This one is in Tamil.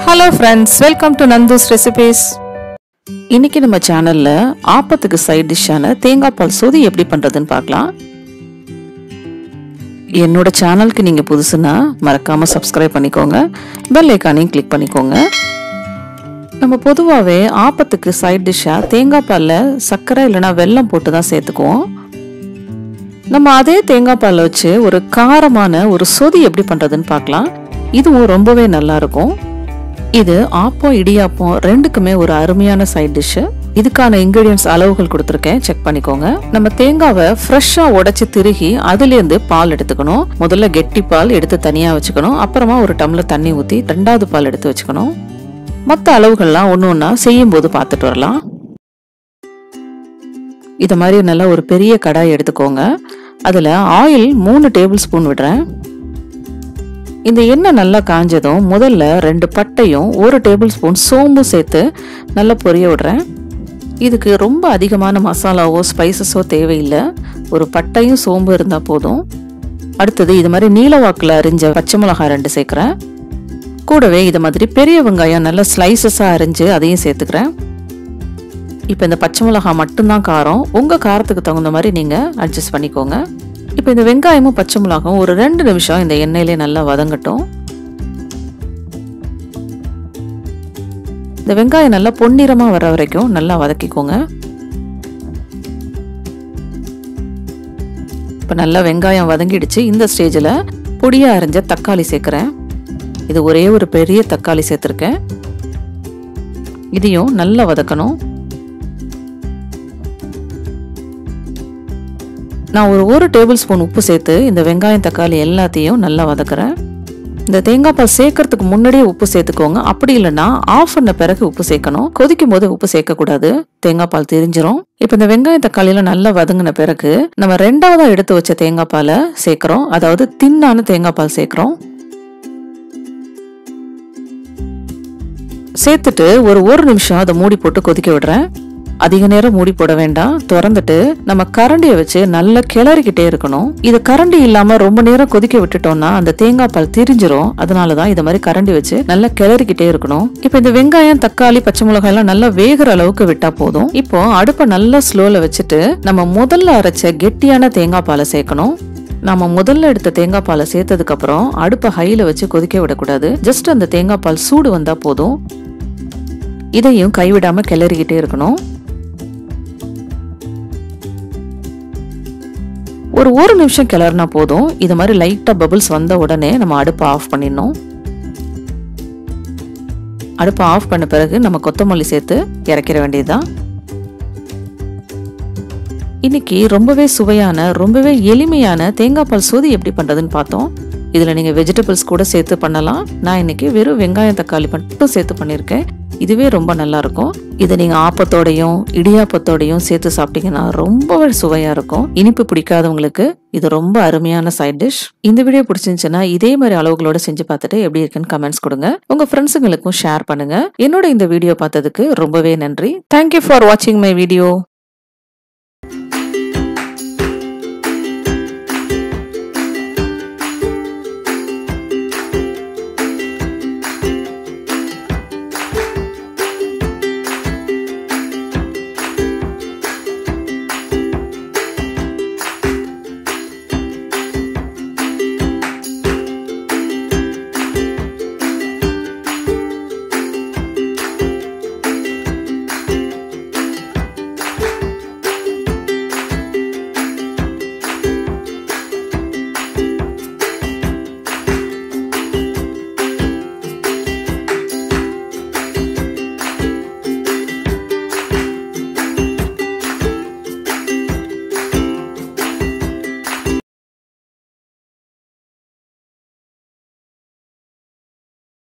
hello friends welcome to Nandhu's recipes இன்னைக்கு நம்ம சேனல்ல ஆப்பத்துக்கு சைட் டிஷ்ஷான தேங்காய் பால் சோதி எப்படி பண்றதுன்னு பார்க்கலாம் என்னோட சேனலுக்கு நீங்க புதுசுனா மறக்காம சப்ஸ்கிரைப் பண்ணிக்கோங்க பெல் ஐக்கானையும் கிளிக் பண்ணிக்கோங்க நம்ம பொதுவாகவே ஆப்பத்துக்கு சைட் டிஷ்ஷாக தேங்காய் பாலில் சர்க்கரை இல்லைன்னா வெல்லம் போட்டு தான் சேர்த்துக்குவோம் நம்ம அதே தேங்காய் பாலை வச்சு ஒரு காரமான ஒரு சொதி எப்படி பண்ணுறதுன்னு பார்க்கலாம் இதுவும் ரொம்பவே நல்லா இருக்கும் இது ஆப்பம் இடியாப்பம் ரெண்டுக்குமே ஒரு அருமையான சைட் டிஷ்ஷு இதுக்கான இன்கிரீடியன்ஸ் அளவுகள் கொடுத்துருக்கேன் செக் பண்ணிக்கோங்க நம்ம தேங்காவை ஃப்ரெஷ்ஷாக உடைச்சி திருகி அதுலேருந்து பால் எடுத்துக்கணும் முதல்ல கெட்டி பால் எடுத்து தனியாக வச்சுக்கணும் அப்புறமா ஒரு டம்ளர் தண்ணி ஊற்றி ரெண்டாவது பால் எடுத்து வச்சுக்கணும் மற்ற அளவுகள்லாம் ஒன்று ஒன்றா செய்யும்போது பார்த்துட்டு வரலாம் இதை மாதிரி நல்லா ஒரு பெரிய கடாய் எடுத்துக்கோங்க அதில் ஆயில் மூணு டேபிள் ஸ்பூன் விடுறேன் இந்த எண்ணெய் நல்லா காஞ்சதும் முதல்ல ரெண்டு பட்டையும் ஒரு டேபிள் ஸ்பூன் சோம்பும் சேர்த்து நல்லா பொரிய விடுறேன் இதுக்கு ரொம்ப அதிகமான மசாலாவோ ஸ்பைசஸோ தேவையில்லை ஒரு பட்டையும் சோம்பு இருந்தால் போதும் அடுத்தது இது மாதிரி நீல வாக்கில் அரிஞ்ச பச்சை மிளகாய் ரெண்டு சேர்க்குறேன் கூடவே இது மாதிரி பெரிய வெங்காயம் நல்லா ஸ்லைசஸாக அரிஞ்சு அதையும் சேர்த்துக்கிறேன் இப்போ இந்த பச்சை மிளகாய் மட்டும்தான் காரம் உங்கள் காரத்துக்கு தகுந்த மாதிரி நீங்கள் அட்ஜஸ்ட் பண்ணிக்கோங்க இப்போ இந்த வெங்காயமும் பச்சை மிளகாயும் ஒரு ரெண்டு நிமிஷம் இந்த எண்ணெயிலே நல்லா வதங்கட்டும் இந்த வெங்காயம் நல்லா பொன்னிறமாக வர வரைக்கும் நல்லா வதக்கிக்கோங்க இப்போ நல்லா வெங்காயம் வதங்கிடுச்சு இந்த ஸ்டேஜில் பொடியாக அரைஞ்ச தக்காளி சேர்க்குறேன் இது ஒரே ஒரு பெரிய தக்காளி சேர்த்துருக்கேன் இதையும் நல்லா வதக்கணும் நான் ஒரு ஒரு டேபிள் ஸ்பூன் உப்பு சேர்த்து இந்த வெங்காயம் தக்காளி எல்லாத்தையும் நல்லா வதக்குறேன் இந்த தேங்காய் பால் சேர்க்கறதுக்கு முன்னாடியே உப்பு சேர்த்துக்கோங்க அப்படி இல்லைன்னா ஆஃப் பண்ண பிறகு உப்பு சேர்க்கணும் கொதிக்கும் போது உப்பு சேர்க்கக்கூடாது தேங்காய் பால் தெரிஞ்சிரும் இப்போ இந்த வெங்காயம் தக்காளியெல்லாம் நல்லா வதங்கின பிறகு நம்ம ரெண்டாவதா எடுத்து வச்ச தேங்காய் பாலை சேர்க்குறோம் அதாவது தின்னான தேங்காய் பால் சேர்க்குறோம் சேர்த்துட்டு ஒரு ஒரு நிமிஷம் அதை மூடி போட்டு கொதிக்க விடுறேன் அதிக நேரம் மூடி போட வேண்டாம் திறந்துட்டு நம்ம கரண்டியை வச்சு நல்லா கிளறிக்கிட்டே இருக்கணும் இது கரண்டி இல்லாம ரொம்ப நேரம் கொதிக்க விட்டுட்டோம்னா அந்த தேங்காய் பால் திரிஞ்சிரும் அதனாலதான் இதை மாதிரி கரண்டி வச்சு நல்லா கிளறிக்கிட்டே இருக்கணும் இப்போ இந்த வெங்காயம் தக்காளி பச்சை மிளகாய் எல்லாம் நல்லா வேகிற அளவுக்கு விட்டா போதும் இப்போ அடுப்பை நல்லா ஸ்லோல வச்சுட்டு நம்ம முதல்ல அரைச்ச கெட்டியான தேங்காய் பாலை சேர்க்கணும் நம்ம முதல்ல எடுத்த தேங்காய் பாலை சேர்த்ததுக்கு அப்புறம் அடுப்பை ஹைல வச்சு கொதிக்க விடக்கூடாது ஜஸ்ட் அந்த தேங்காய் பால் சூடு வந்தா போதும் இதையும் கைவிடாம கிளறிக்கிட்டே இருக்கணும் ஒரு ஒரு நிமிஷம் கிளறினா போதும் இது மாதிரி லைட்டாக பபிள்ஸ் வந்த உடனே நம்ம அடுப்பை ஆஃப் பண்ணிடணும் அடுப்பை ஆஃப் பண்ண பிறகு நம்ம கொத்தமல்லி சேர்த்து இறக்கிற வேண்டியதுதான் இன்னைக்கு ரொம்பவே சுவையான ரொம்பவே எளிமையான தேங்காய் பால் சோதி எப்படி பண்ணுறதுன்னு பார்த்தோம் இதில் நீங்கள் வெஜிடபிள்ஸ் கூட சேர்த்து பண்ணலாம் நான் இன்னைக்கு வெறும் வெங்காயம் தக்காளி மட்டும் சேர்த்து பண்ணியிருக்கேன் இதுவே ரொம்ப நல்லா இருக்கும் இதை நீங்கள் ஆப்பத்தோடையும் இடியாப்பத்தோடையும் சேர்த்து சாப்பிட்டீங்கன்னா ரொம்பவே சுவையாக இருக்கும் இனிப்பு பிடிக்காதவங்களுக்கு இது ரொம்ப அருமையான சைட் டிஷ் இந்த வீடியோ பிடிச்சிருந்துச்சுன்னா இதே மாதிரி அளவுகளோட செஞ்சு பார்த்துட்டு எப்படி இருக்குன்னு கமெண்ட்ஸ் கொடுங்க உங்க ஃப்ரெண்ட்ஸுங்களுக்கும் ஷேர் பண்ணுங்க என்னோட இந்த வீடியோ பார்த்ததுக்கு ரொம்பவே நன்றி தேங்க்யூ ஃபார் வாட்சிங் மை வீடியோ